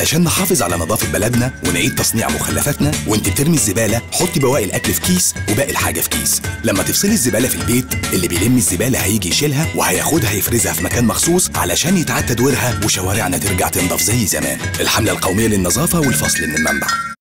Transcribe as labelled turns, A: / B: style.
A: علشان نحافظ على نظافة بلدنا ونعيد تصنيع مخلفاتنا وانت بترمي الزبالة حطي بواقي الأكل في كيس وباقي الحاجة في كيس لما تفصلي الزبالة في البيت اللي بيلم الزبالة هيجي يشيلها وهياخدها يفرزها في مكان مخصوص علشان يتعاد تدويرها وشوارعنا ترجع تنضف زي زمان الحملة القومية للنظافة والفصل من المنبع